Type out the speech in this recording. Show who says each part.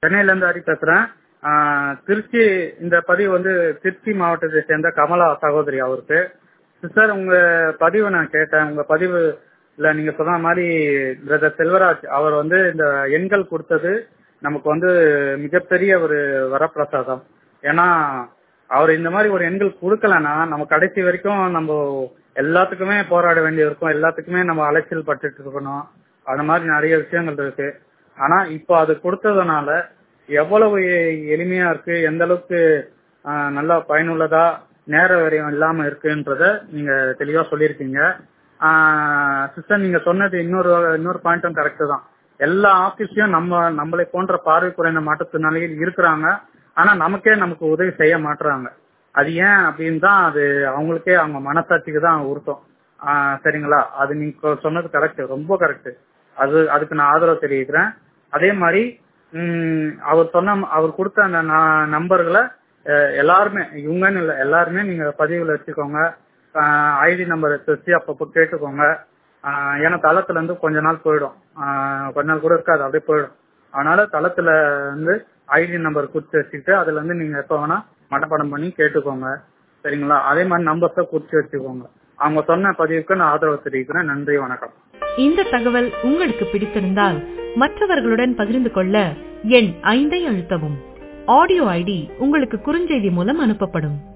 Speaker 1: சென்னையில இருந்து ஹரி பேசுறேன் ஆஹ் திருச்சி இந்த பதிவு வந்து திருச்சி மாவட்டத்தை சேர்ந்த கமலா சகோதரி அவருக்கு சிஸ்டர் உங்க பதிவை நான் கேட்டேன் உங்க பதிவுல நீங்க சொன்ன மாதிரி பிரதர் செல்வராஜ் அவர் வந்து இந்த எண்கள் கொடுத்தது நமக்கு வந்து மிகப்பெரிய ஒரு வரப்பிரசாதம் ஏன்னா அவர் இந்த மாதிரி ஒரு எண்கள் கொடுக்கலன்னா நம்ம கடைசி வரைக்கும் நம்ம எல்லாத்துக்குமே போராட வேண்டியிருக்கும் எல்லாத்துக்குமே நம்ம அலைச்சல் பட்டுட்டு இருக்கணும் அந்த மாதிரி நிறைய விஷயங்கள் இருக்கு ஆனா இப்போ அது கொடுத்ததுனால எவ்வளவு எ- எளிமையா இருக்கு எந்த அளவுக்கு ஆஹ், நல்லா பயனுள்ளதா நேர விரயம் இல்லாம இருக்குன்றத நீங்க தெளிவா சொல்லியிருக்கீங்க சிஸ்டர் நீங்க சொன்னது இன்னொரு இன்னொரு பாயிண்ட்டும் கரெக்ட் தான் எல்லா ஆபீஸ்லயும் நம்ம நம்மளை போன்ற பார்வை குறைந்த மாற்றுத்திறனாளிகள் இருக்கிறாங்க ஆனா நமக்கே நமக்கு உதவி செய்ய மாட்டுறாங்க அது ஏன் அப்படின்னு தான் அது அவங்களுக்கே அவங்க மனசாட்சிக்கு தான் உருத்தம் ஆஹ் சரிங்களா அது நீங்க சொன்னது கரெக்ட் ரொம்ப கரெக்ட் அது அதுக்கு நான் ஆதரவு தெரிவிக்கிறேன் அதே மாதிரி ம், அவர் சொன்ன அவர் கொடுத்த அந்த ந- நம்பர்களை அஹ், எல்லாருமே இவங்கன்னு இல்லை எல்லாருமே நீங்க பதிவுல வச்சுக்கோங்க ஐடி நம்பர் வச்சு அப்பப்போ கேட்டுக்கோங்க ஆஹ், ஏன்னா தளத்துல இருந்து கொஞ்ச நாள் போயிடும் ஆஹ், கொஞ்ச நாள் கூட இருக்காது அப்படியே போயிடும் அதனால தளத்துல வந்து ஐடி நம்பர் குறிச்சு வச்சுக்கிட்டு அதுல இருந்து நீங்க எப்ப வேணா மனப்பாடம் பண்ணி கேட்டுக்கோங்க சரிங்களா அதே மாதிரி நம்பர்ஸை குறிச்சு வச்சுக்கோங்க அவங்க சொன்ன பதிவுக்கு நான் ஆதரவு தெரிவிக்கிறேன் நன்றி வணக்கம்
Speaker 2: இந்த தகவல் உங்களுக்கு பிடித்திருந்தால் மற்றவர்களுடன் பகிர்ந்து கொள்ள எண் ஐந்தை அழுத்தவும் ஆடியோ ஐடி உங்களுக்கு குறுஞ்செய்தி மூலம் அனுப்பப்படும்